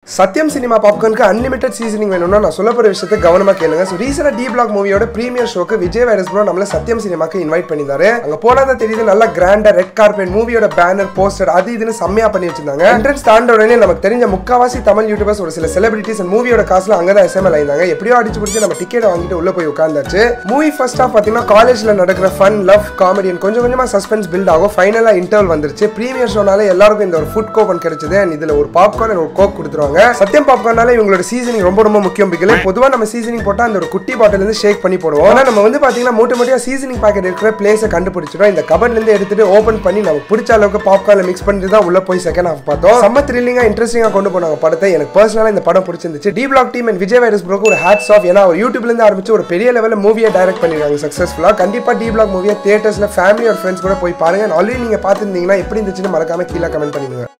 சத்யம் cinema பாப்கார்னுக்கு unlimited seasoning வேணும்னா நான் சொல்ல போற விஷயத்தை கவனமா கேளுங்க ஸோ ரீசெண்டாக டி பிளாக் மூவியோட ப்ரீமியர் ஷோக்கு விஜய் வைரஸ் ப்ரோ நம்மள சத்யம் சினிமாக்கு இன்வைட் பண்ணியிருந்தாரு அங்க போனாதான் தெரியுது நல்லா கிராண்டா ரெட் கார்பெட் மூவியோட பேனர் போஸ்டர் அது இதுன்னு செம்மையா பண்ணி வச்சிருந்தாங்க என்ட்ரன்ஸ் தாண்ட உடனே நமக்கு தெரிஞ்ச முக்காவாசி தமிழ் யூடியூபர்ஸ் ஒரு சில செலிபிரிட்டிஸ் அண்ட் மூவியோட காசுல அங்கே தான் எஸ்எம்எல் ஆயிருந்தாங்க எப்படியோ அடிச்சு பிடிச்சி நம்ம டிக்கெட் வாங்கிட்டு உள்ள போய் உட்காந்தாச்சு மூவி ஃபர்ஸ்ட் ஆஃப் பார்த்தீங்கன்னா காலேஜ்ல நடக்கிற ஃபன் லவ் காமெடி கொஞ்சம் கொஞ்சமா சஸ்பென்ஸ் பில்ட் ஆகும் ஃபைனலா இன்டர்வல் வந்துருச்சு ப்ரீமியர் ஷோனால எல்லாருக்கும் இந்த ஒரு ஃபுட் கோபன் கிடைச்சது அண்ட் இதுல ஒரு பாப்கார்ன் and ஒரு கோக் கொடுத்துருவாங்க சத்தியம் பாப்கார்னால இவங்களோட சீசனிங் ரொம்ப ரொம்ப முக்கியம் பிக்கல பொதுவா நம்ம சீசனிங் போட்டா அந்த ஒரு குட்டி பாட்டில் இருந்து ஷேக் பண்ணி போடுவோம் ஆனா நம்ம வந்து பாத்தீங்கன்னா மூட்டை மூட்டையா சீசனிங் பாக்கெட் இருக்கிற பிளேஸை கண்டுபிடிச்சிடும் இந்த கபர்ல இருந்து எடுத்துட்டு ஓபன் பண்ணி நமக்கு பிடிச்ச அளவுக்கு பாப்கார்ன்ல மிக்ஸ் பண்ணிட்டு தான் உள்ள போய் செகண்ட் ஹாஃப் பார்த்தோம் செம்ம த்ரில்லிங்கா இன்ட்ரெஸ்டிங்கா கொண்டு போனாங்க படத்தை எனக்கு பர்சனலா இந்த படம் பிடிச்சிருந்துச்சு D block team and Vijay virus ப்ரோக்கு ஒரு ஹேட்ஸ் ஆஃப் ஏன்னா ஒரு யூடியூப்ல இருந்து ஆரம்பிச்சு ஒரு பெரிய லெவலில் மூவியை டைரக்ட் பண்ணிருக்காங்க சக்சஸ்ஃபுல்லா கண்டிப்பா டி பிளாக் மூவியை தியேட்டர்ஸ்ல ஃபேமிலி ஒரு ஃப்ரெண்ட்ஸ் கூட போய் பாருங்க ஆல்ரெடி நீங்க பார்த்துருந்தீங்கன்னா எப்படி இருந்துச்சுன்னு மறக்காம கீழே கமெண்ட் பண்ணிடுங்க